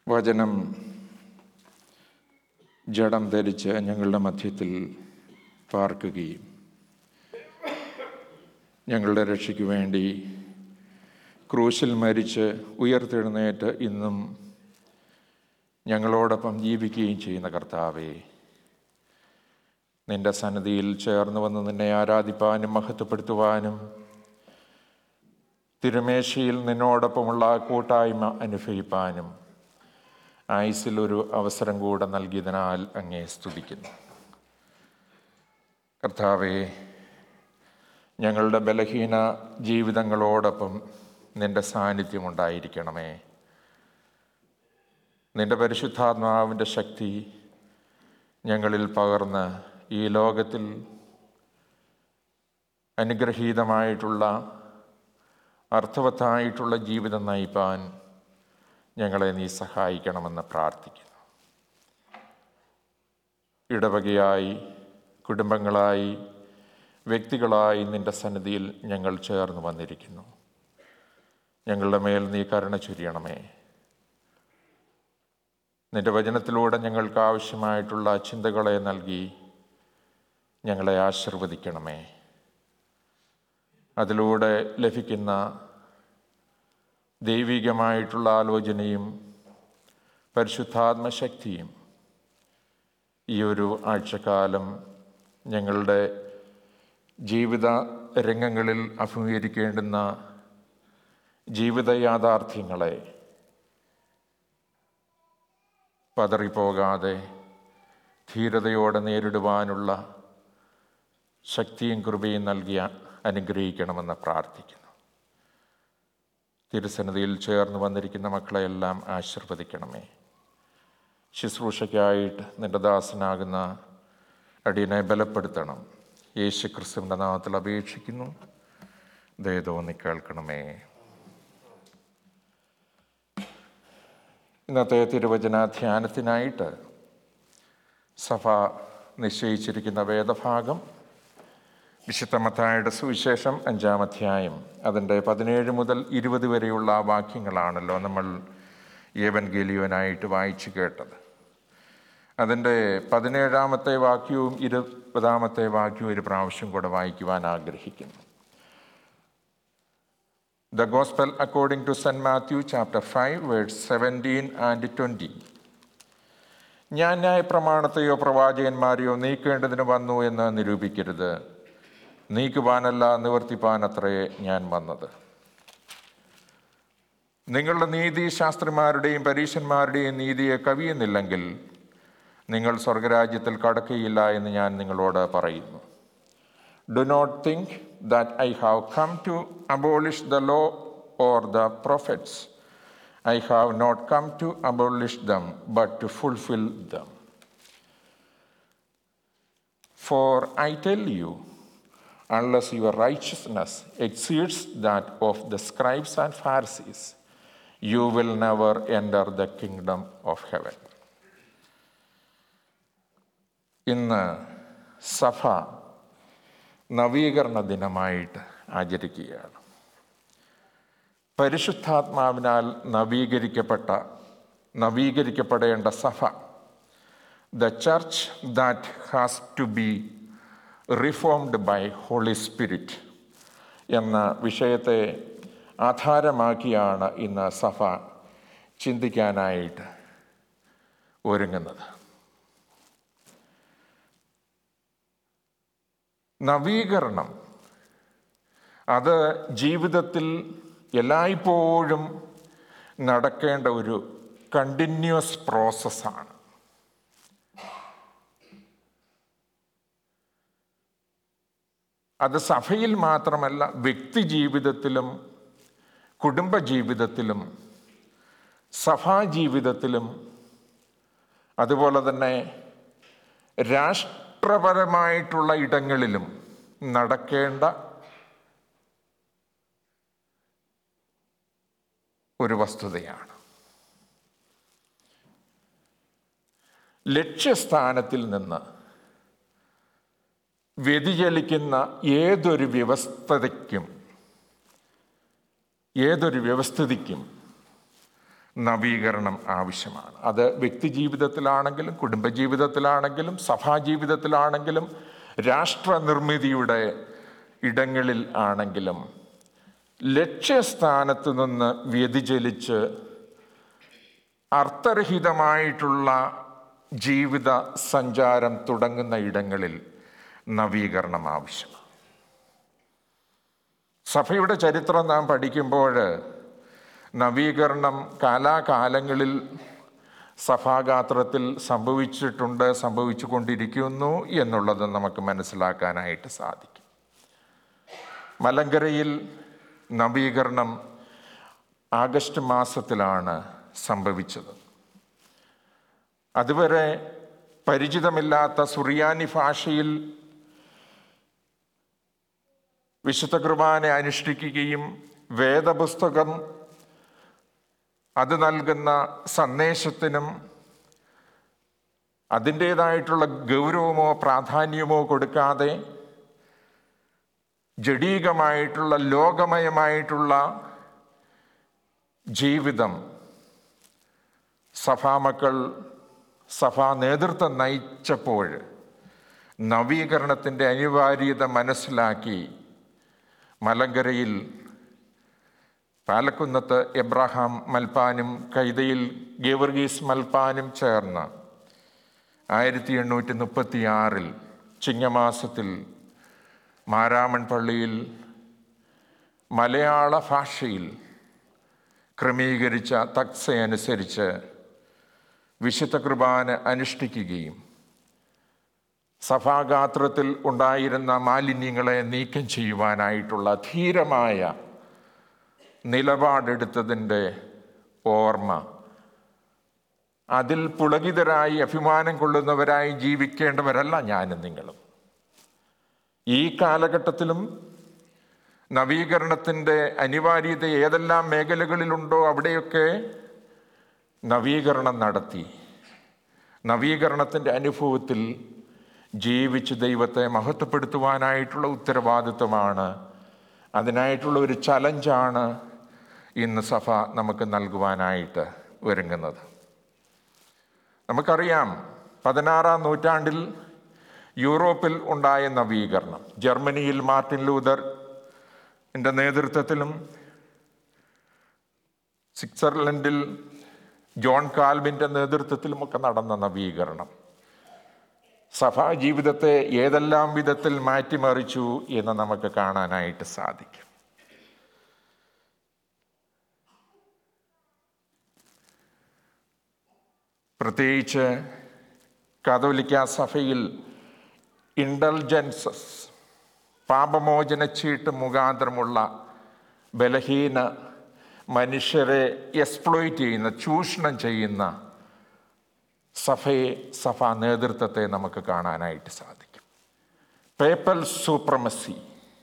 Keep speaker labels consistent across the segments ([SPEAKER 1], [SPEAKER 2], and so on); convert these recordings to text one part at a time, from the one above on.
[SPEAKER 1] വചനം ജഡം ധരിച്ച് ഞങ്ങളുടെ മധ്യത്തിൽ പാർക്കുകയും ഞങ്ങളുടെ രക്ഷയ്ക്ക് വേണ്ടി ക്രൂശിൽ മരിച്ച് ഉയർത്തെഴുന്നേറ്റ് ഇന്നും ഞങ്ങളോടൊപ്പം ജീവിക്കുകയും ചെയ്യുന്ന കർത്താവേ നിന്റെ സന്നിധിയിൽ ചേർന്ന് വന്ന് നിന്നെ ആരാധിപ്പാനും മഹത്വപ്പെടുത്തുവാനും തിരുമേശയിൽ നിന്നോടൊപ്പമുള്ള കൂട്ടായ്മ അനുഭവിപ്പാനും ആയുസിൽ ഒരു അവസരം കൂടെ നൽകിയതിനാൽ അങ്ങേ സ്തുതിക്കുന്നു കർത്താവെ ഞങ്ങളുടെ ബലഹീന ജീവിതങ്ങളോടൊപ്പം നിന്റെ സാന്നിധ്യം ഉണ്ടായിരിക്കണമേ നിന്റെ പരിശുദ്ധാത്മാവിൻ്റെ ശക്തി ഞങ്ങളിൽ പകർന്ന് ഈ ലോകത്തിൽ അനുഗ്രഹീതമായിട്ടുള്ള അർത്ഥവത്തായിട്ടുള്ള ജീവിതം നയിപ്പാൻ ഞങ്ങളെ നീ സഹായിക്കണമെന്ന് പ്രാർത്ഥിക്കുന്നു ഇടവകയായി കുടുംബങ്ങളായി വ്യക്തികളായി നിന്റെ സന്നിധിയിൽ ഞങ്ങൾ ചേർന്ന് വന്നിരിക്കുന്നു ഞങ്ങളുടെ മേൽ നീ കരുണ ചൊരിയണമേ നിന്റെ വചനത്തിലൂടെ ഞങ്ങൾക്ക് ആവശ്യമായിട്ടുള്ള ചിന്തകളെ നൽകി ഞങ്ങളെ ആശീർവദിക്കണമേ അതിലൂടെ ലഭിക്കുന്ന ദൈവികമായിട്ടുള്ള ആലോചനയും പരിശുദ്ധാത്മശക്തിയും ഈ ഒരു ആഴ്ചക്കാലം ഞങ്ങളുടെ ജീവിത രംഗങ്ങളിൽ അഭിമുഖീകരിക്കേണ്ടുന്ന ജീവിത യാഥാർത്ഥ്യങ്ങളെ പതറിപ്പോകാതെ ധീരതയോടെ നേരിടുവാനുള്ള ശക്തിയും കൃപയും നൽകിയ അനുഗ്രഹിക്കണമെന്ന് പ്രാർത്ഥിക്കുന്നു തിരുസന്നിധിയിൽ ചേർന്ന് വന്നിരിക്കുന്ന മക്കളെയെല്ലാം ആശീർവദിക്കണമേ ശുശ്രൂഷയ്ക്കായിട്ട് നിന്റെ ദാസനാകുന്ന അടിയനെ ബലപ്പെടുത്തണം യേശു ക്രിസ്തുവിൻ്റെ നാമത്തിൽ അപേക്ഷിക്കുന്നു ദയതോന്നി കേൾക്കണമേ ഇന്നത്തെ തിരുവചന ധ്യാനത്തിനായിട്ട് സഭ നിശ്ചയിച്ചിരിക്കുന്ന വേദഭാഗം വിശുദ്ധ മത്തായുടെ സുവിശേഷം അഞ്ചാം അധ്യായം അതിൻ്റെ പതിനേഴ് മുതൽ ഇരുപത് വരെയുള്ള വാക്യങ്ങളാണല്ലോ നമ്മൾ ഏവൻഗേലിയോനായിട്ട് വായിച്ചു കേട്ടത് അതിൻ്റെ പതിനേഴാമത്തെ വാക്യവും ഇരുപതാമത്തെ വാക്യവും ഒരു പ്രാവശ്യം കൂടെ വായിക്കുവാൻ ആഗ്രഹിക്കുന്നു The Gospel according to St. Matthew chapter 5 verse 17 and 20. ഞാൻ ന്യായപ്രമാണത്തെയോ പ്രവാചകന്മാരെയോ നീക്കേണ്ടതിന് വന്നു എന്ന് നിരൂപിക്കരുത് നീക്കുവാനല്ല നിവർത്തിപ്പാനത്രേ ഞാൻ വന്നത് നിങ്ങളുടെ നീതി ശാസ്ത്രിമാരുടെയും പരീശന്മാരുടെയും നീതിയെ കവിയുന്നില്ലെങ്കിൽ നിങ്ങൾ സ്വർഗരാജ്യത്തിൽ കടക്കുകയില്ല എന്ന് ഞാൻ നിങ്ങളോട് പറയുന്നു do not think that I have come to abolish the law or the prophets. I have not come to abolish them, but to fulfill them. For I tell you, unless your righteousness exceeds that of the scribes and Pharisees, you will never enter the kingdom of heaven. ഇന്ന് സഭ നവീകരണ ദിനമായിട്ട് ആചരിക്കുകയാണ് പരിശുദ്ധാത്മാവിനാൽ നവീകരിക്കപ്പെട്ട നവീകരിക്കപ്പെടേണ്ട സഭ the church that has to be reformed by holy spirit എന്ന വിഷയത്തെ ആധാരമാക്കിയാണ് ഇന്ന് സഭ ചിന്തിക്കാനായിട്ട് ഒരുങ്ങുന്നത് നവീകരണം അത് ജീവിതത്തിൽ എല്ലായ്പ്പോഴും നടക്കേണ്ട ഒരു കണ്ടിന്യൂസ് പ്രോസസ്സാണ് അത് സഭയിൽ മാത്രമല്ല വ്യക്തി ജീവിതത്തിലും കുടുംബ ജീവിതത്തിലും സഭാജീവിതത്തിലും അതുപോലെ തന്നെ രാഷ്ട്രപരമായിട്ടുള്ള ഇടങ്ങളിലും നടക്കേണ്ട ഒരു വസ്തുതയാണ് ലക്ഷ്യസ്ഥാനത്തിൽ നിന്ന് വ്യതിചലിക്കുന്ന ഏതൊരു വ്യവസ്ഥതയ്ക്കും ഏതൊരു വ്യവസ്ഥിതിക്കും നവീകരണം ആവശ്യമാണ് അത് വ്യക്തി ജീവിതത്തിലാണെങ്കിലും കുടുംബജീവിതത്തിലാണെങ്കിലും സഭാജീവിതത്തിലാണെങ്കിലും രാഷ്ട്ര നിർമ്മിതിയുടെ ഇടങ്ങളിൽ ആണെങ്കിലും ലക്ഷ്യസ്ഥാനത്ത് നിന്ന് വ്യതിചലിച്ച് അർത്ഥരഹിതമായിട്ടുള്ള ജീവിത സഞ്ചാരം തുടങ്ങുന്ന ഇടങ്ങളിൽ നവീകരണം ആവശ്യമാണ് സഭയുടെ ചരിത്രം നാം പഠിക്കുമ്പോൾ നവീകരണം കാലാകാലങ്ങളിൽ സഭാഗാത്രത്തിൽ സംഭവിച്ചിട്ടുണ്ട് സംഭവിച്ചു കൊണ്ടിരിക്കുന്നു എന്നുള്ളത് നമുക്ക് മനസ്സിലാക്കാനായിട്ട് സാധിക്കും മലങ്കരയിൽ നവീകരണം ആഗസ്റ്റ് മാസത്തിലാണ് സംഭവിച്ചത് അതുവരെ പരിചിതമില്ലാത്ത സുറിയാനി ഭാഷയിൽ വിശുദ്ധ കുർബാന അനുഷ്ഠിക്കുകയും വേദപുസ്തകം അത് നൽകുന്ന സന്ദേശത്തിനും അതിൻ്റേതായിട്ടുള്ള ഗൗരവമോ പ്രാധാന്യമോ കൊടുക്കാതെ ജഡീകമായിട്ടുള്ള ലോകമയമായിട്ടുള്ള ജീവിതം സഭാമക്കൾ സഭാ നേതൃത്വം നയിച്ചപ്പോൾ നവീകരണത്തിൻ്റെ അനിവാര്യത മനസ്സിലാക്കി മലങ്കരയിൽ പാലക്കുന്നത്ത് എബ്രഹാം മൽപ്പാനും കൈതയിൽ ഗേവർഗീസ് മൽപ്പാനും ചേർന്ന് ആയിരത്തി എണ്ണൂറ്റി മുപ്പത്തി ആറിൽ ചിങ്ങമാസത്തിൽ മാരാമൺ പള്ളിയിൽ മലയാള ഭാഷയിൽ ക്രമീകരിച്ച തക്സയനുസരിച്ച് വിശുദ്ധ കുർബാന അനുഷ്ഠിക്കുകയും സഭാഗാത്രത്തിൽ ഉണ്ടായിരുന്ന മാലിന്യങ്ങളെ നീക്കം ചെയ്യുവാനായിട്ടുള്ള ധീരമായ നിലപാടെടുത്തതിൻ്റെ ഓർമ്മ അതിൽ പുളകിതരായി അഭിമാനം കൊള്ളുന്നവരായി ജീവിക്കേണ്ടവരല്ല ഞാനും നിങ്ങളും ഈ കാലഘട്ടത്തിലും നവീകരണത്തിൻ്റെ അനിവാര്യത ഏതെല്ലാം മേഖലകളിലുണ്ടോ അവിടെയൊക്കെ നവീകരണം നടത്തി നവീകരണത്തിൻ്റെ അനുഭവത്തിൽ ജീവിച്ച് ദൈവത്തെ മഹത്വപ്പെടുത്തുവാനായിട്ടുള്ള ഉത്തരവാദിത്വമാണ് അതിനായിട്ടുള്ള ഒരു ചലഞ്ചാണ് ഇന്ന് സഭ നമുക്ക് നൽകുവാനായിട്ട് ഒരുങ്ങുന്നത് നമുക്കറിയാം പതിനാറാം നൂറ്റാണ്ടിൽ യൂറോപ്പിൽ ഉണ്ടായ നവീകരണം ജർമ്മനിയിൽ മാർട്ടിൻ ലൂതർ എൻ്റെ നേതൃത്വത്തിലും സ്വിറ്റ്സർലൻഡിൽ ജോൺ കാൽവിൻ്റെ നേതൃത്വത്തിലുമൊക്കെ നടന്ന നവീകരണം സഭാ ജീവിതത്തെ ഏതെല്ലാം വിധത്തിൽ മാറ്റിമറിച്ചു എന്ന് നമുക്ക് കാണാനായിട്ട് സാധിക്കും പ്രത്യേകിച്ച് കാതോലിക്ക സഭയിൽ ഇൻ്റലിജൻസസ് പാപമോചന ചീട്ട് മുഖാന്തരമുള്ള ബലഹീന മനുഷ്യരെ എക്സ്പ്ലോയിറ്റ് ചെയ്യുന്ന ചൂഷണം ചെയ്യുന്ന സഭയെ സഭാ നേതൃത്വത്തെ നമുക്ക് കാണാനായിട്ട് സാധിക്കും പേപ്പൽ സൂപ്രമസി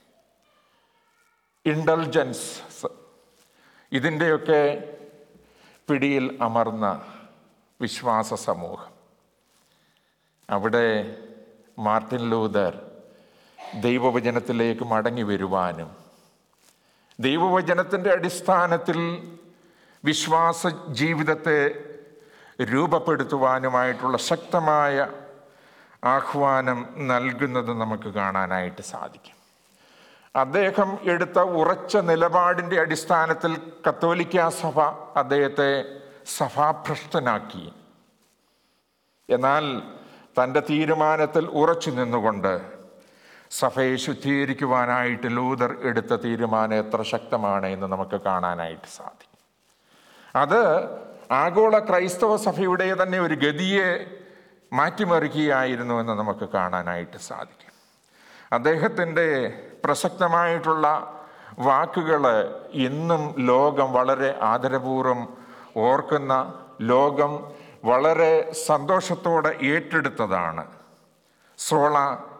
[SPEAKER 1] ഇൻ്റലിജൻസ് ഇതിൻ്റെയൊക്കെ പിടിയിൽ അമർന്ന വിശ്വാസ സമൂഹം അവിടെ മാർട്ടിൻ ലൂതർ ദൈവവചനത്തിലേക്ക് മടങ്ങി വരുവാനും ദൈവവചനത്തിൻ്റെ അടിസ്ഥാനത്തിൽ വിശ്വാസ ജീവിതത്തെ രൂപപ്പെടുത്തുവാനുമായിട്ടുള്ള ശക്തമായ ആഹ്വാനം നൽകുന്നത് നമുക്ക് കാണാനായിട്ട് സാധിക്കും അദ്ദേഹം എടുത്ത ഉറച്ച നിലപാടിൻ്റെ അടിസ്ഥാനത്തിൽ കത്തോലിക്ക സഭ അദ്ദേഹത്തെ സഭാഭ്രഷ്ടനാക്കി എന്നാൽ തൻ്റെ തീരുമാനത്തിൽ ഉറച്ചു നിന്നുകൊണ്ട് സഭയെ ശുദ്ധീകരിക്കുവാനായിട്ട് ലൂതർ എടുത്ത തീരുമാനം എത്ര ശക്തമാണ് എന്ന് നമുക്ക് കാണാനായിട്ട് സാധിക്കും അത് ആഗോള ക്രൈസ്തവ സഭയുടെ തന്നെ ഒരു ഗതിയെ മാറ്റിമറിക്കുകയായിരുന്നു എന്ന് നമുക്ക് കാണാനായിട്ട് സാധിക്കും അദ്ദേഹത്തിൻ്റെ പ്രസക്തമായിട്ടുള്ള വാക്കുകൾ ഇന്നും ലോകം വളരെ ആദരപൂർവ്വം ഓർക്കുന്ന ലോകം വളരെ സന്തോഷത്തോടെ ഏറ്റെടുത്തതാണ് സോള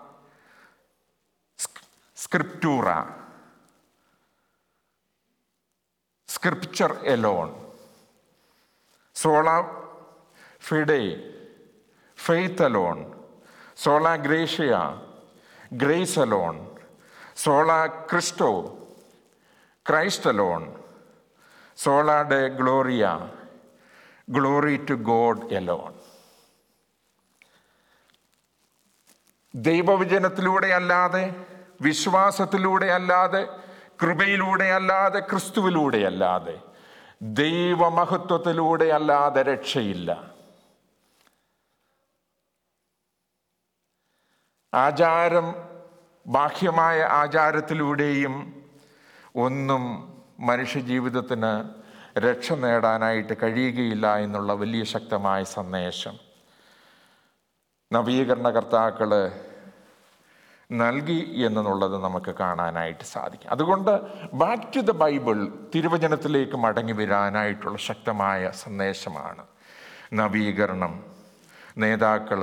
[SPEAKER 1] സ്ക്രിപ്റ്റൂറ സ്ക്രിപ്ചർ എലോൺ സോള ഫിഡെ ഫെയ്ത്ത് അലോൺ സോള ഗ്രേഷ്യ ഗ്രേസ് അലോൺ സോള ക്രിസ്റ്റോ ക്രൈസ്റ്റ് അലോൺ സോള ഡെ ഗ്ലോറിയ ഗ്ലോറി ടു ഗോഡ് എലോൺ ദൈവവചനത്തിലൂടെ അല്ലാതെ വിശ്വാസത്തിലൂടെ അല്ലാതെ കൃപയിലൂടെ അല്ലാതെ ക്രിസ്തുവിലൂടെ അല്ലാതെ ദൈവമഹത്വത്തിലൂടെ അല്ലാതെ രക്ഷയില്ല ആചാരം ബാഹ്യമായ ആചാരത്തിലൂടെയും ഒന്നും മനുഷ്യജീവിതത്തിന് രക്ഷ നേടാനായിട്ട് കഴിയുകയില്ല എന്നുള്ള വലിയ ശക്തമായ സന്ദേശം നവീകരണകർത്താക്കൾ നൽകി എന്നുള്ളത് നമുക്ക് കാണാനായിട്ട് സാധിക്കും അതുകൊണ്ട് ബാക്ക് ടു ദ ബൈബിൾ തിരുവചനത്തിലേക്ക് മടങ്ങി വരാനായിട്ടുള്ള ശക്തമായ സന്ദേശമാണ് നവീകരണം നേതാക്കൾ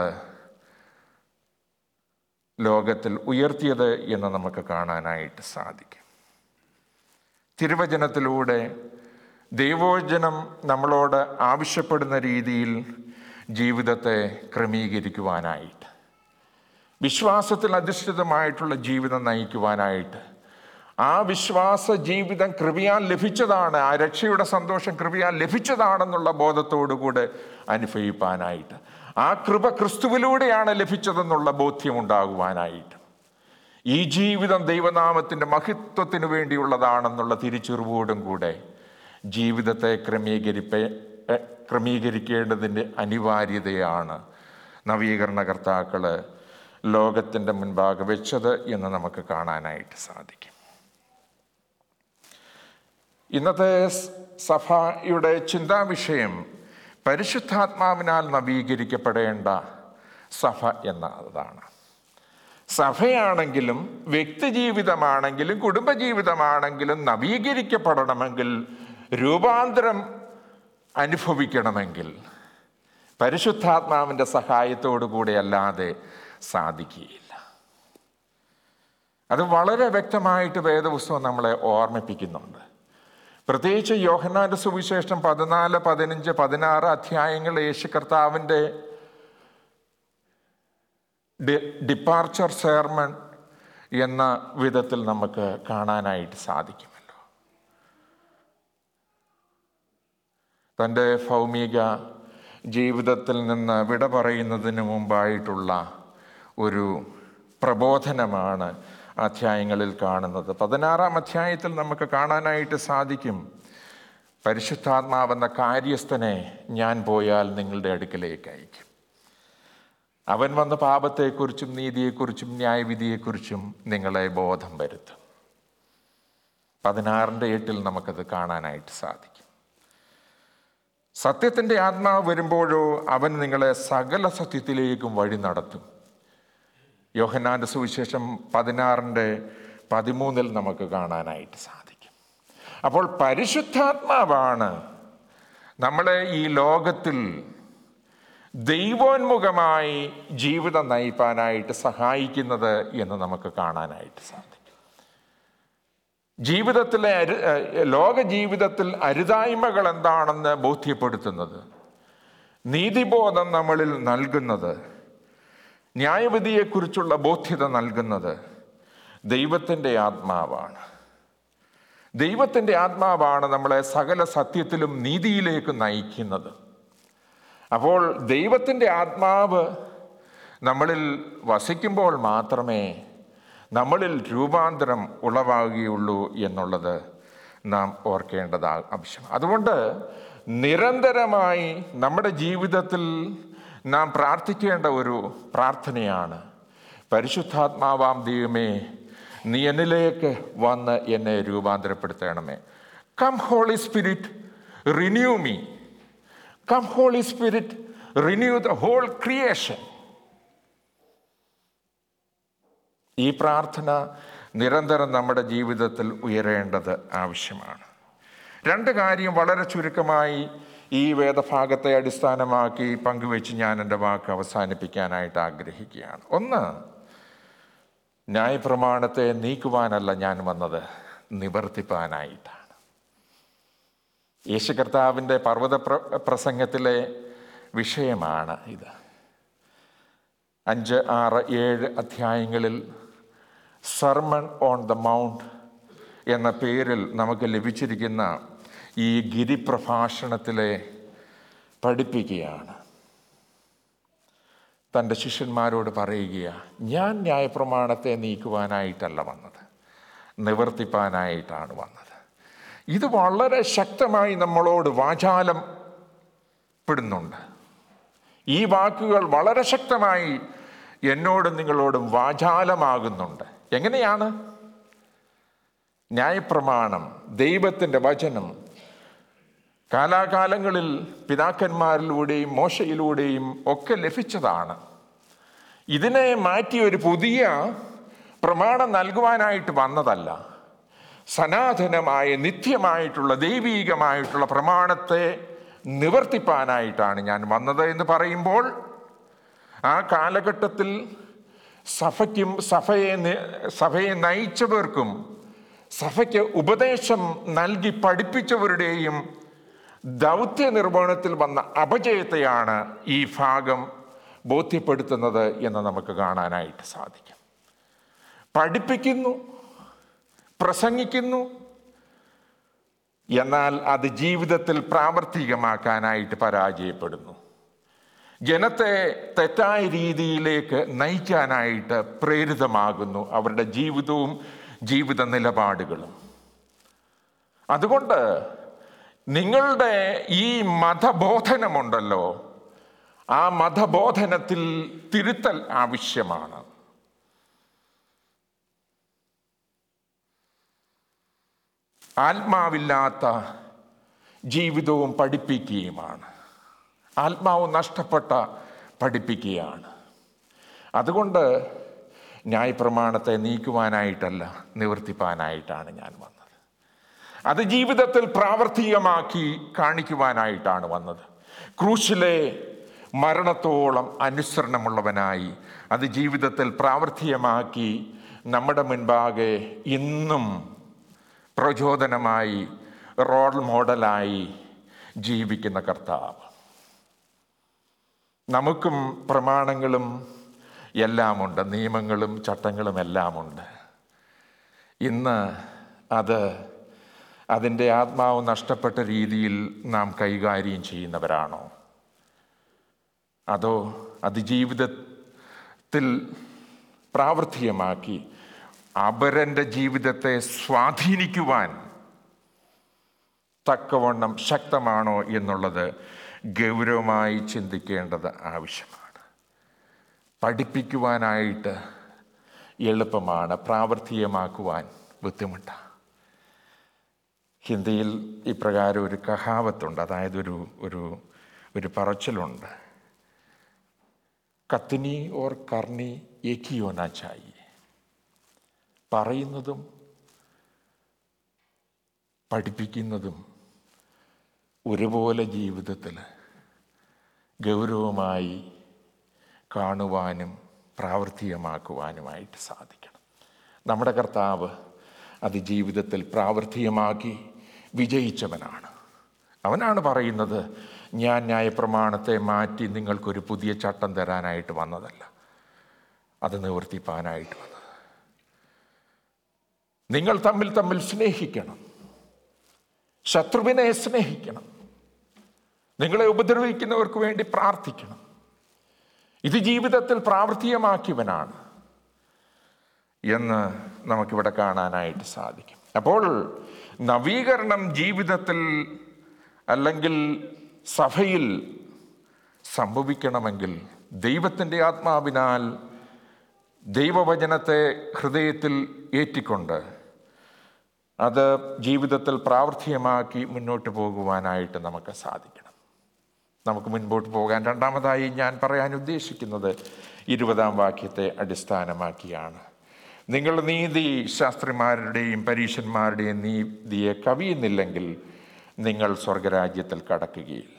[SPEAKER 1] ലോകത്തിൽ ഉയർത്തിയത് എന്ന് നമുക്ക് കാണാനായിട്ട് സാധിക്കും തിരുവചനത്തിലൂടെ ദൈവോചനം നമ്മളോട് ആവശ്യപ്പെടുന്ന രീതിയിൽ ജീവിതത്തെ ക്രമീകരിക്കുവാനായിട്ട് വിശ്വാസത്തിൽ അധിഷ്ഠിതമായിട്ടുള്ള ജീവിതം നയിക്കുവാനായിട്ട് ആ വിശ്വാസ ജീവിതം കൃപയാൽ ലഭിച്ചതാണ് ആ രക്ഷയുടെ സന്തോഷം കൃപയാൽ ലഭിച്ചതാണെന്നുള്ള ബോധത്തോടുകൂടെ അനുഭവിപ്പാനായിട്ട് ആ കൃപ ക്രിസ്തുവിലൂടെയാണ് ലഭിച്ചതെന്നുള്ള ബോധ്യമുണ്ടാകുവാനായിട്ട് ഈ ജീവിതം ദൈവനാമത്തിൻ്റെ മഹിത്വത്തിന് വേണ്ടിയുള്ളതാണെന്നുള്ള തിരിച്ചറിവോടും കൂടെ ജീവിതത്തെ ക്രമീകരിപ്പ ക്രമീകരിക്കേണ്ടതിൻ്റെ അനിവാര്യതയാണ് നവീകരണകർത്താക്കൾ ലോകത്തിൻ്റെ മുൻപാകെ വെച്ചത് എന്ന് നമുക്ക് കാണാനായിട്ട് സാധിക്കും ഇന്നത്തെ സഭയുടെ ചിന്താവിഷയം പരിശുദ്ധാത്മാവിനാൽ നവീകരിക്കപ്പെടേണ്ട സഭ എന്നതാണ് സഭയാണെങ്കിലും വ്യക്തിജീവിതമാണെങ്കിലും കുടുംബജീവിതമാണെങ്കിലും നവീകരിക്കപ്പെടണമെങ്കിൽ രൂപാന്തരം അനുഭവിക്കണമെങ്കിൽ പരിശുദ്ധാത്മാവിൻ്റെ സഹായത്തോടു കൂടെ അല്ലാതെ സാധിക്കുകയില്ല അത് വളരെ വ്യക്തമായിട്ട് വേദപുസ്തകം നമ്മളെ ഓർമ്മിപ്പിക്കുന്നുണ്ട് പ്രത്യേകിച്ച് യോഹന്നാന്റെ സുവിശേഷം പതിനാല് പതിനഞ്ച് പതിനാറ് അധ്യായങ്ങൾ യേശു കർത്താവിൻ്റെ ഡിപ്പാർച്ചർ സേർമൺ എന്ന വിധത്തിൽ നമുക്ക് കാണാനായിട്ട് സാധിക്കുമല്ലോ തൻ്റെ ഭൗമിക ജീവിതത്തിൽ നിന്ന് വിട പറയുന്നതിന് മുമ്പായിട്ടുള്ള ഒരു പ്രബോധനമാണ് അധ്യായങ്ങളിൽ കാണുന്നത് പതിനാറാം അധ്യായത്തിൽ നമുക്ക് കാണാനായിട്ട് സാധിക്കും പരിശുദ്ധാത്മാവെന്ന കാര്യസ്ഥനെ ഞാൻ പോയാൽ നിങ്ങളുടെ അടുക്കലേക്ക് അയക്കും അവൻ വന്ന പാപത്തെക്കുറിച്ചും നീതിയെക്കുറിച്ചും ന്യായവിധിയെക്കുറിച്ചും നിങ്ങളെ ബോധം വരുത്തും പതിനാറിൻ്റെ എട്ടിൽ നമുക്കത് കാണാനായിട്ട് സാധിക്കും സത്യത്തിൻ്റെ ആത്മാവ് വരുമ്പോഴോ അവൻ നിങ്ങളെ സകല സത്യത്തിലേക്കും വഴി നടത്തും യോഹന്നാന്റെ സുവിശേഷം പതിനാറിൻ്റെ പതിമൂന്നിൽ നമുക്ക് കാണാനായിട്ട് സാധിക്കും അപ്പോൾ പരിശുദ്ധാത്മാവാണ് നമ്മളെ ഈ ലോകത്തിൽ ദൈവോന്മുഖമായി ജീവിതം നയിപ്പാനായിട്ട് സഹായിക്കുന്നത് എന്ന് നമുക്ക് കാണാനായിട്ട് സാധിക്കും ജീവിതത്തിലെ അരു ലോക ജീവിതത്തിൽ അരുതായ്മകൾ എന്താണെന്ന് ബോധ്യപ്പെടുത്തുന്നത് നീതിബോധം നമ്മളിൽ നൽകുന്നത് ന്യായവിധിയെക്കുറിച്ചുള്ള ബോധ്യത നൽകുന്നത് ദൈവത്തിൻ്റെ ആത്മാവാണ് ദൈവത്തിൻ്റെ ആത്മാവാണ് നമ്മളെ സകല സത്യത്തിലും നീതിയിലേക്ക് നയിക്കുന്നത് അപ്പോൾ ദൈവത്തിൻ്റെ ആത്മാവ് നമ്മളിൽ വസിക്കുമ്പോൾ മാത്രമേ നമ്മളിൽ രൂപാന്തരം ഉളവാകുകയുള്ളൂ എന്നുള്ളത് നാം ഓർക്കേണ്ടത് ആവശ്യം അതുകൊണ്ട് നിരന്തരമായി നമ്മുടെ ജീവിതത്തിൽ നാം പ്രാർത്ഥിക്കേണ്ട ഒരു പ്രാർത്ഥനയാണ് പരിശുദ്ധാത്മാവാം ദൈവമേ നീ എന്നിലേക്ക് വന്ന് എന്നെ രൂപാന്തരപ്പെടുത്തണമേ come holy spirit renew me come holy spirit renew the whole creation ഈ പ്രാർത്ഥന നിരന്തരം നമ്മുടെ ജീവിതത്തിൽ ഉയരേണ്ടത് ആവശ്യമാണ് രണ്ട് കാര്യം വളരെ ചുരുക്കമായി ഈ വേദഭാഗത്തെ അടിസ്ഥാനമാക്കി പങ്കുവെച്ച് ഞാൻ എൻ്റെ വാക്ക് അവസാനിപ്പിക്കാനായിട്ട് ആഗ്രഹിക്കുകയാണ് ഒന്ന് ന്യായപ്രമാണത്തെ നീക്കുവാനല്ല ഞാൻ വന്നത് നിവർത്തിപ്പാനായിട്ടാണ് യേശു കർത്താവിൻ്റെ പർവ്വത പ്ര പ്രസംഗത്തിലെ വിഷയമാണ് ഇത് അഞ്ച് ആറ് ഏഴ് അധ്യായങ്ങളിൽ സർമൺ ഓൺ ദ മൗണ്ട് എന്ന പേരിൽ നമുക്ക് ലഭിച്ചിരിക്കുന്ന ഈ ഗിരിപ്രഭാഷണത്തിലെ പഠിപ്പിക്കുകയാണ് തൻ്റെ ശിഷ്യന്മാരോട് പറയുക ഞാൻ ന്യായപ്രമാണത്തെ നീക്കുവാനായിട്ടല്ല വന്നത് നിവർത്തിപ്പാനായിട്ടാണ് വന്നത് ഇത് വളരെ ശക്തമായി നമ്മളോട് വാചാലം പെടുന്നുണ്ട് ഈ വാക്കുകൾ വളരെ ശക്തമായി എന്നോടും നിങ്ങളോടും വാചാലമാകുന്നുണ്ട് എങ്ങനെയാണ് ന്യായപ്രമാണം ദൈവത്തിൻ്റെ വചനം കാലാകാലങ്ങളിൽ പിതാക്കന്മാരിലൂടെയും മോശയിലൂടെയും ഒക്കെ ലഭിച്ചതാണ് ഇതിനെ മാറ്റി ഒരു പുതിയ പ്രമാണം നൽകുവാനായിട്ട് വന്നതല്ല സനാതനമായ നിത്യമായിട്ടുള്ള ദൈവീകമായിട്ടുള്ള പ്രമാണത്തെ നിവർത്തിപ്പാനായിട്ടാണ് ഞാൻ വന്നത് എന്ന് പറയുമ്പോൾ ആ കാലഘട്ടത്തിൽ സഭയ്ക്കും സഭയെ നി- സഭയെ നയിച്ചവർക്കും സഭയ്ക്ക് ഉപദേശം നൽകി പഠിപ്പിച്ചവരുടെയും ദൗത്യ നിർവഹണത്തിൽ വന്ന അപജയത്തെയാണ് ഈ ഭാഗം ബോധ്യപ്പെടുത്തുന്നത് എന്ന് നമുക്ക് കാണാനായിട്ട് സാധിക്കും പഠിപ്പിക്കുന്നു പ്രസംഗിക്കുന്നു എന്നാൽ അത് ജീവിതത്തിൽ പ്രാവർത്തികമാക്കാനായിട്ട് പരാജയപ്പെടുന്നു ജനത്തെ തെറ്റായ രീതിയിലേക്ക് നയിക്കാനായിട്ട് പ്രേരിതമാകുന്നു അവരുടെ ജീവിതവും ജീവിത നിലപാടുകളും അതുകൊണ്ട് നിങ്ങളുടെ ഈ മതബോധനമുണ്ടല്ലോ ആ മതബോധനത്തിൽ തിരുത്തൽ ആവശ്യമാണ് ആത്മാവില്ലാത്ത ജീവിതവും പഠിപ്പിക്കുകയുമാണ് ആത്മാവ് നഷ്ടപ്പെട്ട പഠിപ്പിക്കുകയാണ് അതുകൊണ്ട് ന്യായപ്രമാണത്തെ നീക്കുവാനായിട്ടല്ല നിവർത്തിപ്പാനായിട്ടാണ് ഞാൻ വന്നത് അത് ജീവിതത്തിൽ പ്രാവർത്തികമാക്കി കാണിക്കുവാനായിട്ടാണ് വന്നത് ക്രൂശിലെ മരണത്തോളം അനുസരണമുള്ളവനായി അത് ജീവിതത്തിൽ പ്രാവർത്തികമാക്കി നമ്മുടെ മുൻപാകെ ഇന്നും പ്രചോദനമായി റോൾ മോഡലായി ജീവിക്കുന്ന കർത്താവ് നമുക്കും പ്രമാണങ്ങളും എല്ലാമുണ്ട് നിയമങ്ങളും ചട്ടങ്ങളും എല്ലാമുണ്ട് ഇന്ന് അത് അതിൻ്റെ ആത്മാവ് നഷ്ടപ്പെട്ട രീതിയിൽ നാം കൈകാര്യം ചെയ്യുന്നവരാണോ അതോ അത് ജീവിതത്തിൽ പ്രാവർത്തികമാക്കി അപരൻ്റെ ജീവിതത്തെ സ്വാധീനിക്കുവാൻ തക്കവണ്ണം ശക്തമാണോ എന്നുള്ളത് ഗൗരവമായി ചിന്തിക്കേണ്ടത് ആവശ്യമാണ് പഠിപ്പിക്കുവാനായിട്ട് എളുപ്പമാണ് പ്രാവർത്തികമാക്കുവാൻ ബുദ്ധിമുട്ടാണ് ഹിന്ദിയിൽ ഇപ്രകാരം ഒരു കഹാവത്തുണ്ട് അതായത് ഒരു ഒരു ഒരു പറച്ചിലുണ്ട് കത്തിനി ഓർ കർണി ഏക്കിയോന ചായി പറയുന്നതും പഠിപ്പിക്കുന്നതും ഒരുപോലെ ജീവിതത്തിൽ ഗൗരവമായി കാണുവാനും പ്രാവർത്തികമാക്കുവാനുമായിട്ട് സാധിക്കണം നമ്മുടെ കർത്താവ് അത് ജീവിതത്തിൽ പ്രാവർത്തികമാക്കി വിജയിച്ചവനാണ് അവനാണ് പറയുന്നത് ഞാൻ ന്യായപ്രമാണത്തെ മാറ്റി നിങ്ങൾക്കൊരു പുതിയ ചട്ടം തരാനായിട്ട് വന്നതല്ല അത് നിവർത്തിപ്പാനായിട്ട് വന്നത് നിങ്ങൾ തമ്മിൽ തമ്മിൽ സ്നേഹിക്കണം ശത്രുവിനെ സ്നേഹിക്കണം നിങ്ങളെ ഉപദ്രവിക്കുന്നവർക്ക് വേണ്ടി പ്രാർത്ഥിക്കണം ഇത് ജീവിതത്തിൽ പ്രാവർത്തികമാക്കിയവനാണ് എന്ന് നമുക്കിവിടെ കാണാനായിട്ട് സാധിക്കും അപ്പോൾ നവീകരണം ജീവിതത്തിൽ അല്ലെങ്കിൽ സഭയിൽ സംഭവിക്കണമെങ്കിൽ ദൈവത്തിൻ്റെ ആത്മാവിനാൽ ദൈവവചനത്തെ ഹൃദയത്തിൽ ഏറ്റിക്കൊണ്ട് അത് ജീവിതത്തിൽ പ്രാവർത്തികമാക്കി മുന്നോട്ട് പോകുവാനായിട്ട് നമുക്ക് സാധിക്കണം നമുക്ക് മുൻപോട്ട് പോകാൻ രണ്ടാമതായി ഞാൻ പറയാൻ ഉദ്ദേശിക്കുന്നത് ഇരുപതാം വാക്യത്തെ അടിസ്ഥാനമാക്കിയാണ് നിങ്ങൾ നീതി ശാസ്ത്രിമാരുടെയും പരീക്ഷന്മാരുടെയും നീതിയെ കവിയുന്നില്ലെങ്കിൽ നിങ്ങൾ സ്വർഗരാജ്യത്തിൽ കടക്കുകയില്ല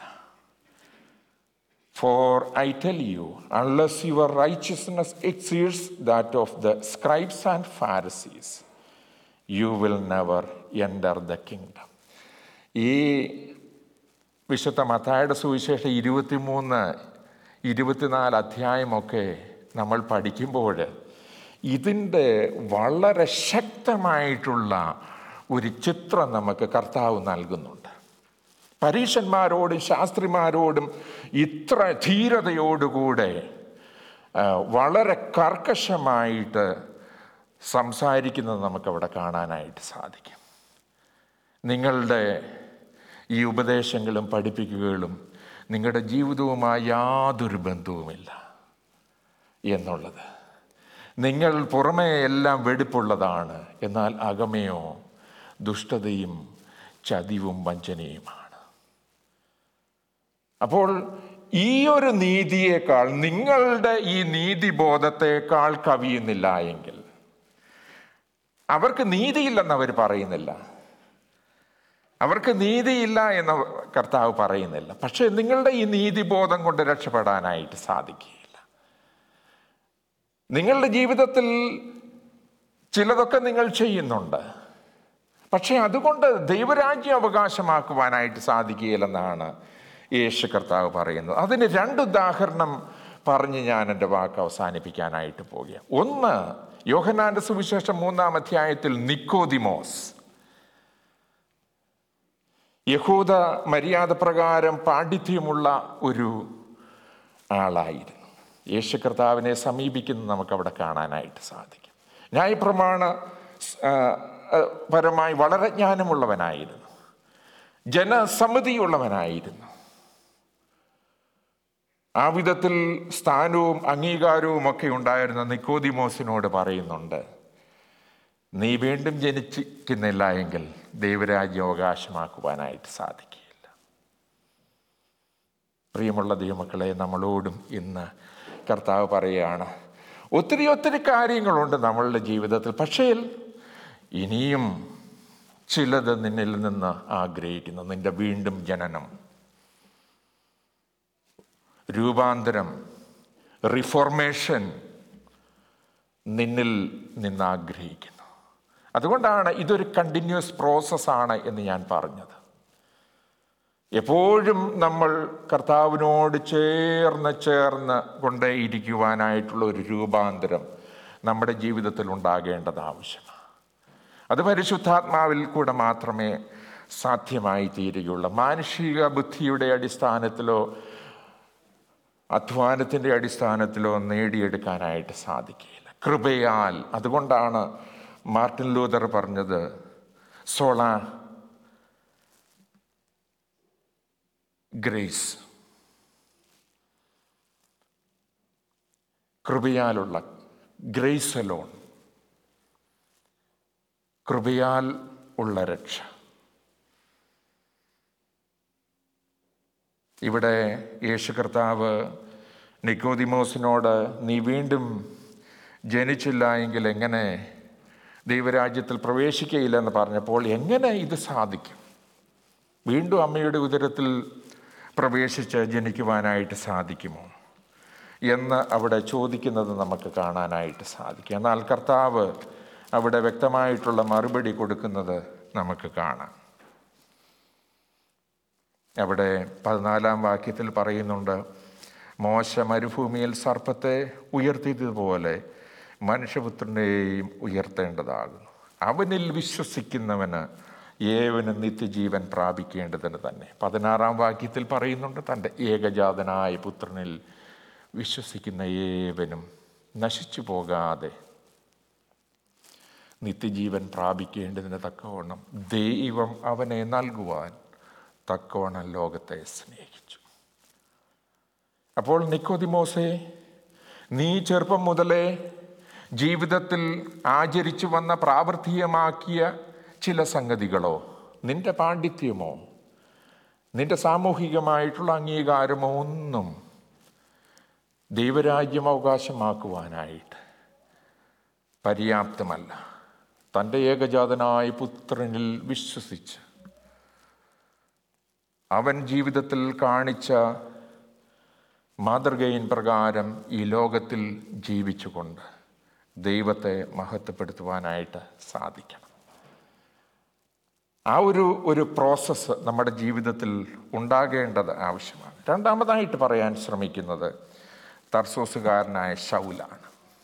[SPEAKER 1] for I tell you unless your righteousness exceeds that of the scribes and Pharisees you will never enter the kingdom ഈ വിശുദ്ധ മത്തായുടെ സുവിശേഷം ഇരുപത്തിമൂന്ന് ഇരുപത്തിനാല് അധ്യായമൊക്കെ നമ്മൾ പഠിക്കുമ്പോൾ ഇതിൻ്റെ വളരെ ശക്തമായിട്ടുള്ള ഒരു ചിത്രം നമുക്ക് കർത്താവ് നൽകുന്നുണ്ട് പരീക്ഷന്മാരോടും ശാസ്ത്രിമാരോടും ഇത്ര ധീരതയോടുകൂടെ ആ, വളരെ കർക്കശമായിട്ട് സംസാരിക്കുന്നത് നമുക്കവിടെ കാണാനായിട്ട് സാധിക്കും നിങ്ങളുടെ ഈ ഉപദേശങ്ങളും പഠിപ്പിക്കുകകളും നിങ്ങളുടെ ജീവിതവുമായി യാതൊരു ബന്ധവുമില്ല എന്നുള്ളത് നിങ്ങൾ പുറമേ എല്ലാം വെടിപ്പുള്ളതാണ് എന്നാൽ അകമയോ ദുഷ്ടതയും ചതിവും വഞ്ചനയുമാണ് അപ്പോൾ ഈ ഒരു നീതിയേക്കാൾ നിങ്ങളുടെ ഈ നീതിബോധത്തെക്കാൾ കവിയുന്നില്ല എങ്കിൽ അവർക്ക് നീതിയില്ലെന്ന് അവർ പറയുന്നില്ല അവർക്ക് നീതിയില്ല എന്ന് കർത്താവ് പറയുന്നില്ല പക്ഷേ നിങ്ങളുടെ ഈ നീതിബോധം കൊണ്ട് രക്ഷപ്പെടാനായിട്ട് സാധിക്കുകയില്ല നിങ്ങളുടെ ജീവിതത്തിൽ ചിലതൊക്കെ നിങ്ങൾ ചെയ്യുന്നുണ്ട് പക്ഷേ അതുകൊണ്ട് ദൈവരാജ്യം അവകാശമാക്കുവാനായിട്ട് സാധിക്കുകയില്ലെന്നാണ് യേശു കർത്താവ് പറയുന്നത് അതിന് രണ്ട് ഉദാഹരണം പറഞ്ഞ് ഞാൻ എൻ്റെ വാക്ക് അവസാനിപ്പിക്കാനായിട്ട് പോവുകയാണ് ഒന്ന് യോഹനാന്റെ സുവിശേഷം മൂന്നാം അധ്യായത്തിൽ നിക്കോദിമോസ് യഹൂദ മര്യാദ പ്രകാരം പാണ്ഡിത്യമുള്ള ഒരു ആളായിരുന്നു യേശു കർത്താവിനെ സമീപിക്കുന്നത് നമുക്കവിടെ കാണാനായിട്ട് സാധിക്കും ന്യായപ്രമാണ ആ, ആ, പരമായി വളരെ ജ്ഞാനമുള്ളവനായിരുന്നു ജനസമിതിയുള്ളവനായിരുന്നു ആ വിധത്തിൽ സ്ഥാനവും അംഗീകാരവും ഒക്കെ ഉണ്ടായിരുന്ന നിക്കോദിമോസിനോട് പറയുന്നുണ്ട് നീ വീണ്ടും ജനിച്ചിരിക്കുന്നില്ല എങ്കിൽ ദൈവരാജ്യം അവകാശമാക്കുവാനായിട്ട് സാധിക്കുകയില്ല പ്രിയമുള്ള ദൈവമക്കളെ നമ്മളോടും ഇന്ന് കർത്താവ് പറയുകയാണ് ഒത്തിരി ഒത്തിരി കാര്യങ്ങളുണ്ട് നമ്മളുടെ ജീവിതത്തിൽ പക്ഷേ ഇനിയും ചിലത് നിന്നിൽ നിന്ന് ആഗ്രഹിക്കുന്നു നിന്റെ വീണ്ടും ജനനം രൂപാന്തരം റിഫോർമേഷൻ നിന്നിൽ നിന്ന് ആഗ്രഹിക്കുന്നു അതുകൊണ്ടാണ് ഇതൊരു കണ്ടിന്യൂസ് പ്രോസസ്സാണ് എന്ന് ഞാൻ പറഞ്ഞത് എപ്പോഴും നമ്മൾ കർത്താവിനോട് ചേർന്ന് ചേർന്ന് കൊണ്ടേയിരിക്കുവാനായിട്ടുള്ള ഒരു രൂപാന്തരം നമ്മുടെ ജീവിതത്തിൽ ഉണ്ടാകേണ്ടത് ആവശ്യമാണ് അത് പരിശുദ്ധാത്മാവിൽ കൂടെ മാത്രമേ സാധ്യമായി തീരുകയുള്ളൂ മാനുഷിക ബുദ്ധിയുടെ അടിസ്ഥാനത്തിലോ അധ്വാനത്തിൻ്റെ അടിസ്ഥാനത്തിലോ നേടിയെടുക്കാനായിട്ട് സാധിക്കില്ല കൃപയാൽ അതുകൊണ്ടാണ് മാർട്ടിൻ ലൂതർ പറഞ്ഞത് സോള ഗ്രേസ് കൃപയാലുള്ള ഗ്രേസ് അലോൺ കൃപയാൽ ഉള്ള രക്ഷ ഇവിടെ യേശു കർത്താവ് നിക്കോദിമോസിനോട് നീ വീണ്ടും ജനിച്ചില്ല എങ്കിൽ എങ്ങനെ ദൈവരാജ്യത്തിൽ പ്രവേശിക്കയില്ലെന്ന് പറഞ്ഞപ്പോൾ എങ്ങനെ ഇത് സാധിക്കും വീണ്ടും അമ്മയുടെ ഉദരത്തിൽ പ്രവേശിച്ച് ജനിക്കുവാനായിട്ട് സാധിക്കുമോ എന്ന് അവിടെ ചോദിക്കുന്നത് നമുക്ക് കാണാനായിട്ട് സാധിക്കും എന്നാൽ കർത്താവ് അവിടെ വ്യക്തമായിട്ടുള്ള മറുപടി കൊടുക്കുന്നത് നമുക്ക് കാണാം അവിടെ പതിനാലാം വാക്യത്തിൽ പറയുന്നുണ്ട് മോശ മരുഭൂമിയിൽ സർപ്പത്തെ ഉയർത്തിയതുപോലെ മനുഷ്യപുത്രനെയും ഉയർത്തേണ്ടതാകുന്നു അവനിൽ വിശ്വസിക്കുന്നവന് ഏവനും നിത്യജീവൻ പ്രാപിക്കേണ്ടതിന് തന്നെ പതിനാറാം വാക്യത്തിൽ പറയുന്നുണ്ട് തൻ്റെ ഏകജാതനായ പുത്രനിൽ വിശ്വസിക്കുന്ന ഏവനും നശിച്ചു പോകാതെ നിത്യജീവൻ പ്രാപിക്കേണ്ടതിന് തക്കവണ്ണം ദൈവം അവനെ നൽകുവാൻ തക്കവണ്ണം ലോകത്തെ സ്നേഹിച്ചു അപ്പോൾ നിക്കോദിമോസെ നീ ചെറുപ്പം മുതലേ ജീവിതത്തിൽ ആചരിച്ചു വന്ന പ്രാവർത്തികമാക്കിയ ചില സംഗതികളോ നിന്റെ പാണ്ഡിത്യമോ നിന്റെ സാമൂഹികമായിട്ടുള്ള അംഗീകാരമോ ഒന്നും ദൈവരാജ്യം അവകാശമാക്കുവാനായിട്ട് പര്യാപ്തമല്ല തൻ്റെ ഏകജാതനായ പുത്രനിൽ വിശ്വസിച്ച് അവൻ ജീവിതത്തിൽ കാണിച്ച മാതൃകയിൻ പ്രകാരം ഈ ലോകത്തിൽ ജീവിച്ചുകൊണ്ട് ദൈവത്തെ മഹത്വപ്പെടുത്തുവാനായിട്ട് സാധിക്കണം ആ ഒരു ഒരു പ്രോസസ്സ് നമ്മുടെ ജീവിതത്തിൽ ഉണ്ടാകേണ്ടത് ആവശ്യമാണ് രണ്ടാമതായിട്ട് പറയാൻ ശ്രമിക്കുന്നത് തർസോസുകാരനായ ഷൗലാണ്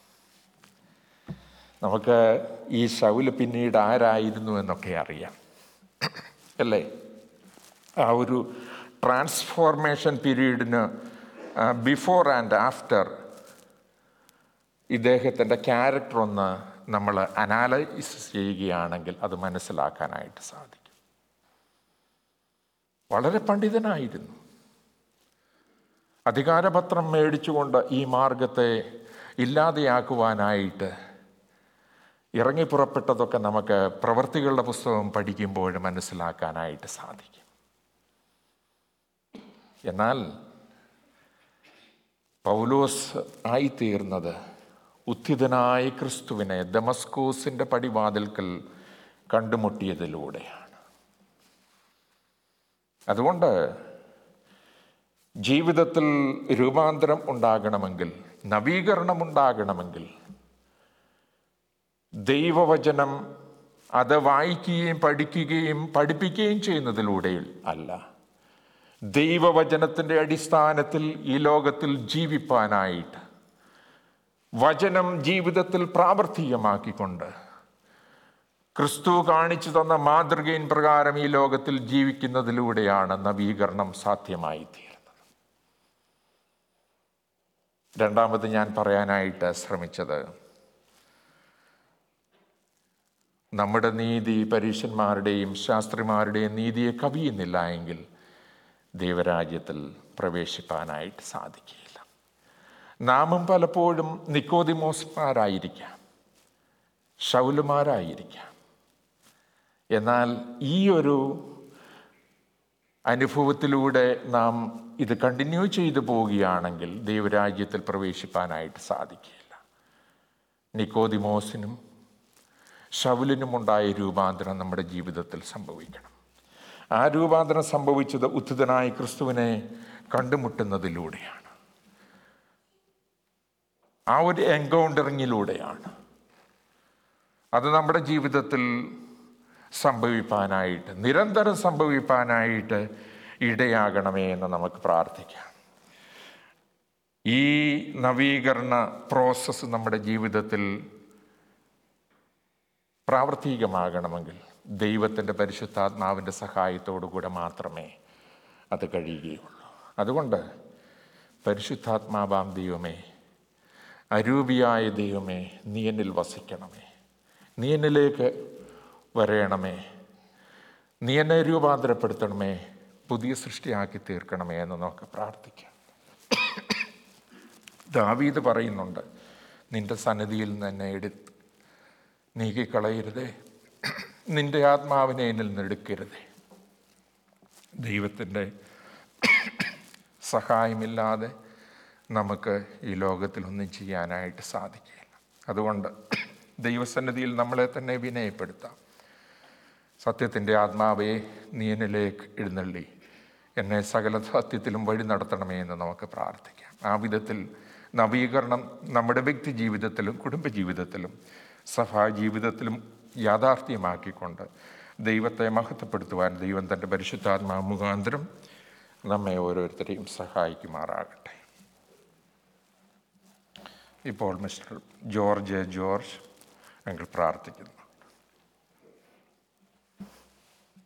[SPEAKER 1] നമുക്ക് ഈ ഷൗല് പിന്നീട് ആരായിരുന്നു എന്നൊക്കെ അറിയാം അല്ലേ ആ ഒരു ട്രാൻസ്ഫോർമേഷൻ പീരീഡിന് ബിഫോർ ആൻഡ് ആഫ്റ്റർ ഇദ്ദേഹത്തിൻ്റെ ക്യാരക്ടർ ഒന്ന് നമ്മൾ അനാലൈസ് ചെയ്യുകയാണെങ്കിൽ അത് മനസ്സിലാക്കാനായിട്ട് സാധിക്കും വളരെ പണ്ഡിതനായിരുന്നു അധികാരപത്രം മേടിച്ചുകൊണ്ട് ഈ മാർഗത്തെ ഇല്ലാതെയാക്കുവാനായിട്ട് ഇറങ്ങിപ്പുറപ്പെട്ടതൊക്കെ നമുക്ക് പ്രവൃത്തികളുടെ പുസ്തകം പഠിക്കുമ്പോൾ മനസ്സിലാക്കാനായിട്ട് സാധിക്കും എന്നാൽ പൗലോസ് ആയിത്തീർന്നത് ഉത്ഥിതനായ ക്രിസ്തുവിനെ ദമസ്കൂസിൻ്റെ പടിവാതിൽക്കൽ കണ്ടുമുട്ടിയതിലൂടെയാണ് അതുകൊണ്ട് ജീവിതത്തിൽ രൂപാന്തരം ഉണ്ടാകണമെങ്കിൽ നവീകരണം ഉണ്ടാകണമെങ്കിൽ ദൈവവചനം അത് വായിക്കുകയും പഠിക്കുകയും പഠിപ്പിക്കുകയും ചെയ്യുന്നതിലൂടെ അല്ല ദൈവവചനത്തിൻ്റെ അടിസ്ഥാനത്തിൽ ഈ ലോകത്തിൽ ജീവിപ്പാനായിട്ട് വചനം ജീവിതത്തിൽ പ്രാവർത്തികമാക്കിക്കൊണ്ട് ക്രിസ്തു കാണിച്ചു തന്ന മാതൃകയിൻ പ്രകാരം ഈ ലോകത്തിൽ ജീവിക്കുന്നതിലൂടെയാണ് നവീകരണം സാധ്യമായി തീരുന്നത് രണ്ടാമത് ഞാൻ പറയാനായിട്ട് ശ്രമിച്ചത് നമ്മുടെ നീതി പരീക്ഷന്മാരുടെയും ശാസ്ത്രിമാരുടെയും നീതിയെ കവിയുന്നില്ല എങ്കിൽ ദൈവരാജ്യത്തിൽ പ്രവേശിപ്പാനായിട്ട് സാധിക്കില്ല നാമും പലപ്പോഴും നിക്കോതിമോസ്മാരായിരിക്കാം ശൗലുമാരായിരിക്കാം എന്നാൽ ഈ ഒരു അനുഭവത്തിലൂടെ നാം ഇത് കണ്ടിന്യൂ ചെയ്തു പോവുകയാണെങ്കിൽ ദൈവരാജ്യത്തിൽ പ്രവേശിപ്പാനായിട്ട് സാധിക്കില്ല നിക്കോതിമോസിനും ശൗലിനുമുണ്ടായ രൂപാന്തരം നമ്മുടെ ജീവിതത്തിൽ സംഭവിക്കണം ആ രൂപാന്തരം സംഭവിച്ചത് ഉത്ഥിതനായ ക്രിസ്തുവിനെ കണ്ടുമുട്ടുന്നതിലൂടെയാണ് ആ ഒരു എൻകൗണ്ടറിങ്ങിലൂടെയാണ് അത് നമ്മുടെ ജീവിതത്തിൽ സംഭവിപ്പാനായിട്ട് നിരന്തരം സംഭവിപ്പാനായിട്ട് ഇടയാകണമേ എന്ന് നമുക്ക് പ്രാർത്ഥിക്കാം ഈ നവീകരണ പ്രോസസ്സ് നമ്മുടെ ജീവിതത്തിൽ പ്രാവർത്തികമാകണമെങ്കിൽ ദൈവത്തിൻ്റെ പരിശുദ്ധാത്മാവിൻ്റെ സഹായത്തോടു കൂടെ മാത്രമേ അത് കഴിയുകയുള്ളൂ അതുകൊണ്ട് പരിശുദ്ധാത്മാവാം ദൈവമേ അരൂപിയായ ദൈവമേ നീ എന്നിൽ വസിക്കണമേ നീ എന്നിലേക്ക് വരയണമേ നീ എന്നെ രൂപാന്തരപ്പെടുത്തണമേ പുതിയ സൃഷ്ടിയാക്കി തീർക്കണമേ എന്ന് നമുക്ക് പ്രാർത്ഥിക്കാം ദാവീദ് പറയുന്നുണ്ട് നിന്റെ സന്നിധിയിൽ നിന്ന് എന്നെ എടുത്ത് നീക്കിക്കളയരുതേ നിന്റെ ആത്മാവിനെ എന്നിൽ നിന്ന് എടുക്കരുതേ ദൈവത്തിൻ്റെ സഹായമില്ലാതെ നമുക്ക് ഈ ലോകത്തിലൊന്നും ചെയ്യാനായിട്ട് സാധിക്കില്ല അതുകൊണ്ട് ദൈവസന്നിധിയിൽ നമ്മളെ തന്നെ വിനയപ്പെടുത്താം സത്യത്തിൻ്റെ ആത്മാവെ നീ എന്നിലേക്ക് എഴുന്നള്ളി എന്നെ സകല സത്യത്തിലും വഴി നടത്തണമേ എന്ന് നമുക്ക് പ്രാർത്ഥിക്കാം ആ വിധത്തിൽ നവീകരണം നമ്മുടെ വ്യക്തി ജീവിതത്തിലും കുടുംബ ജീവിതത്തിലും സഭാ ജീവിതത്തിലും യാഥാർത്ഥ്യമാക്കിക്കൊണ്ട് ദൈവത്തെ മഹത്വപ്പെടുത്തുവാൻ ദൈവം തൻ്റെ പരിശുദ്ധാത്മാ മുഖാന്തരം നമ്മെ ഓരോരുത്തരെയും സഹായിക്കുമാറാകട്ടെ ഇപ്പോൾ മിസ്റ്റർ ജോർജ് ജോർജ് ഞങ്ങൾ പ്രാർത്ഥിക്കുന്നു